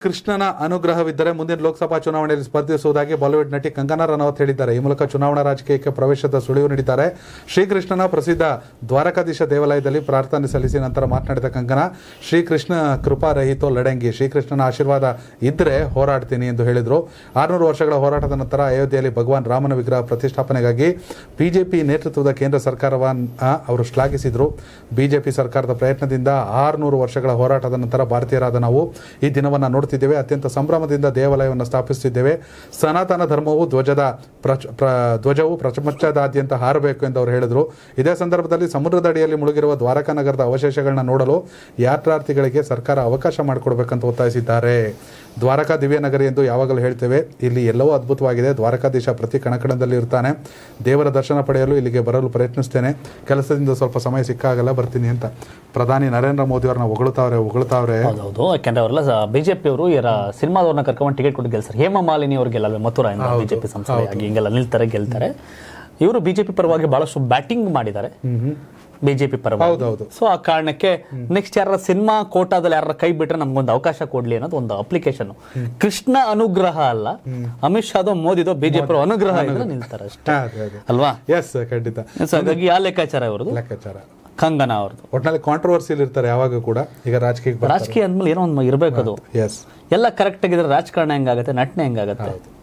ಕೃಷ್ಣನ ಅನುಗ್ರಹವಿದ್ದರೆ ಮುಂದಿನ ಲೋಕಸಭಾ ಚುನಾವಣೆಯಲ್ಲಿ ಸ್ಪರ್ಧಿಸುವುದಾಗಿ ಬಾಲಿವುಡ್ ನಟಿ ಕಂಗನಾ ರನೌತ್ ಹೇಳಿದ್ದಾರೆ ಈ ಮೂಲಕ ಚುನಾವಣಾ ರಾಜಕೀಯಕ್ಕೆ ಪ್ರವೇಶದ ಸುಳಿವು ನೀಡಿದ್ದಾರೆ ಶ್ರೀಕೃಷ್ಣನ ಪ್ರಸಿದ್ಧ ದ್ವಾರಕಾಧೀಶ ದೇವಾಲಯದಲ್ಲಿ ಪ್ರಾರ್ಥನೆ ಸಲ್ಲಿಸಿ ನಂತರ ಮಾತನಾಡಿದ ಕಂಗನಾ ಶ್ರೀಕೃಷ್ಣ ಕೃಪಾ ರಹಿತೋ ಲಡಂಗಿ ಶ್ರೀಕೃಷ್ಣನ ಆಶೀರ್ವಾದ ಇದ್ರೆ ಹೋರಾಡ್ತೀನಿ ಎಂದು ಹೇಳಿದರು ಆರುನೂರು ವರ್ಷಗಳ ಹೋರಾಟದ ನಂತರ ಅಯೋಧ್ಯೆಯಲ್ಲಿ ಭಗವಾನ್ ರಾಮನ ವಿಗ್ರಹ ಪ್ರತಿಷ್ಠಾಪನೆಗಾಗಿ ಬಿಜೆಪಿ ನೇತೃತ್ವದ ಕೇಂದ್ರ ಸರ್ಕಾರವನ್ನು ಅವರು ಶ್ಲಾಘಿಸಿದರು ಬಿಜೆಪಿ ಸರ್ಕಾರದ ಪ್ರಯತ್ನದಿಂದ ಆರುನೂರು ವರ್ಷಗಳ ಹೋರಾಟದ ನಂತರ ಭಾರತೀಯರಾದ ನಾವು ಈ ದಿನವನ್ನು ನೋಡ್ತಿದ್ದೇವೆ ಅತ್ಯಂತ ಸಂಭ್ರಮದಿಂದ ದೇವಾಲಯವನ್ನು ಸ್ಥಾಪಿಸುತ್ತಿದ್ದೇವೆ ಸನಾತನ ಧರ್ಮವು ಧ್ವಜದ ಪ್ರಚ ಪ್ರ ಧ್ವಜವು ಪ್ರಪಂಚದಾದ್ಯಂತ ಹಾರಬೇಕು ಎಂದು ಅವರು ಹೇಳಿದರು ಇದೇ ಸಂದರ್ಭದಲ್ಲಿ ಸಮುದ್ರದ ಅಡಿಯಲ್ಲಿ ಮುಳುಗಿರುವ ದ್ವಾರಕಾ ನಗರದ ಅವಶೇಷಗಳನ್ನ ನೋಡಲು ಯಾತ್ರಾರ್ಥಿಗಳಿಗೆ ಸರ್ಕಾರ ಅವಕಾಶ ಮಾಡಿಕೊಡ್ಬೇಕಂತ ಒತ್ತಾಯಿಸಿದ್ದಾರೆ ದ್ವಾರಕಾ ದಿವ್ಯ ನಗರಿ ಎಂದು ಯಾವಾಗಲೂ ಹೇಳ್ತೇವೆ ಇಲ್ಲಿ ಎಲ್ಲವೂ ಅದ್ಭುತವಾಗಿದೆ ದ್ವಾರಕಾಧೀಶ ಪ್ರತಿ ಕಣಕಣದಲ್ಲಿ ಇರ್ತಾನೆ ದೇವರ ದರ್ಶನ ಪಡೆಯಲು ಇಲ್ಲಿಗೆ ಬರಲು ಪ್ರಯತ್ನಿಸ್ತೇನೆ ಕೆಲಸದಿಂದ ಸ್ವಲ್ಪ ಸಮಯ ಸಿಕ್ಕಾಗಲ್ಲ ಬರ್ತೀನಿ ಅಂತ ಪ್ರಧಾನಿ ನರೇಂದ್ರ ಮೋದಿ ಅವ್ರನ್ನ ಹೊಗಳ್ತಾವ್ರೆ ಹೊಗಳ್ತಾವ್ರೆ ಹೌದೌದು ಯಾಕಂದ್ರೆ ಅವರೆಲ್ಲ ಬಿಜೆಪಿ ಅವರು ಯಾರ ಸಿನಿಮಾದವ್ರನ್ನ ಕರ್ಕೊಂಡು ಟಿಕೆಟ್ ಕೊಟ್ಟು ಗೆಲ್ತಾರೆ ಹೇಮಾ ಮಾಲಿನಿ ಅವ್ರಿಗೆ ಗೆಲ್ಲಲ್ವೇ ಮಥುರಾ ಇಂದ ಬಿಜೆಪಿ ಸಂಸದೆಯಾಗಿ ಹಿಂಗೆಲ್ಲ ನಿಲ್ತಾರೆ ಗೆಲ್ತಾರೆ ಇವರು ಬಿಜೆಪಿ ಪರವಾಗಿ ಬಹಳಷ್ಟು ಬ್ಯಾಟಿಂಗ್ ಮಾಡಿದ್ದಾರೆ ಬಿಜೆಪಿ ಪರವಾಗಿ ಹೌದೌದು ಸೊ ಆ ಕಾರಣಕ್ಕೆ ನೆಕ್ಸ್ಟ್ ಯಾರ ಸಿನಿಮಾ ಕೋಟಾದಲ್ಲಿ ಯಾರ ಕೈ ಬಿಟ್ರೆ ನಮ್ಗೊಂದು ಅವಕಾಶ ಕೊಡ್ಲಿ ಅನ್ನೋದು ಒಂದು ಅಪ್ಲಿಕೇಶನ್ ಕೃಷ್ಣ ಅನುಗ್ರಹ ಅಲ್ಲ ಅಮಿತ್ ಶಾದೋ ಮೋದಿದೋ ಬಿಜೆಪಿ ಅನುಗ್ರಹ ಇದ್ರೆ ನಿಲ್ತಾರೆ ಅಷ್ಟೇ ಅದೇ ಅದೇ ಅಲ್ವಾ ಎಸ್ ಖಂಡಿತ ಸೊ ಹಾಗಾಗಿ ಆ ಲೆಕ್ಕಾಚಾರ ಇವ್ರದ್ದು ಲೆಕ್ಕಾಚಾರ ಕಂಗನಾ ಅವ್ರದ್ದು ಒಟ್ನಲ್ಲಿ ಕಾಂಟ್ರವರ್ಸಿಲ್ ಇರ್ತಾರೆ ಯಾವಾಗ ಕೂಡ ಈಗ ರಾಜಕೀಯಕ್ಕೆ ರಾಜಕೀಯ ಅಂದ್ಮೇಲೆ ಏನೋ ಒಂದು ಇರ್ಬೇಕು ಅದು ಎಸ್ ಎಲ್ಲ ಕರೆಕ್ಟ್ ಆಗಿದ್ರೆ ರಾಜಕಾರಣ ಹೆಂಗಾಗತ್ತೆ ನಟನೆ ಹೆಂಗಾಗತ್ತೆ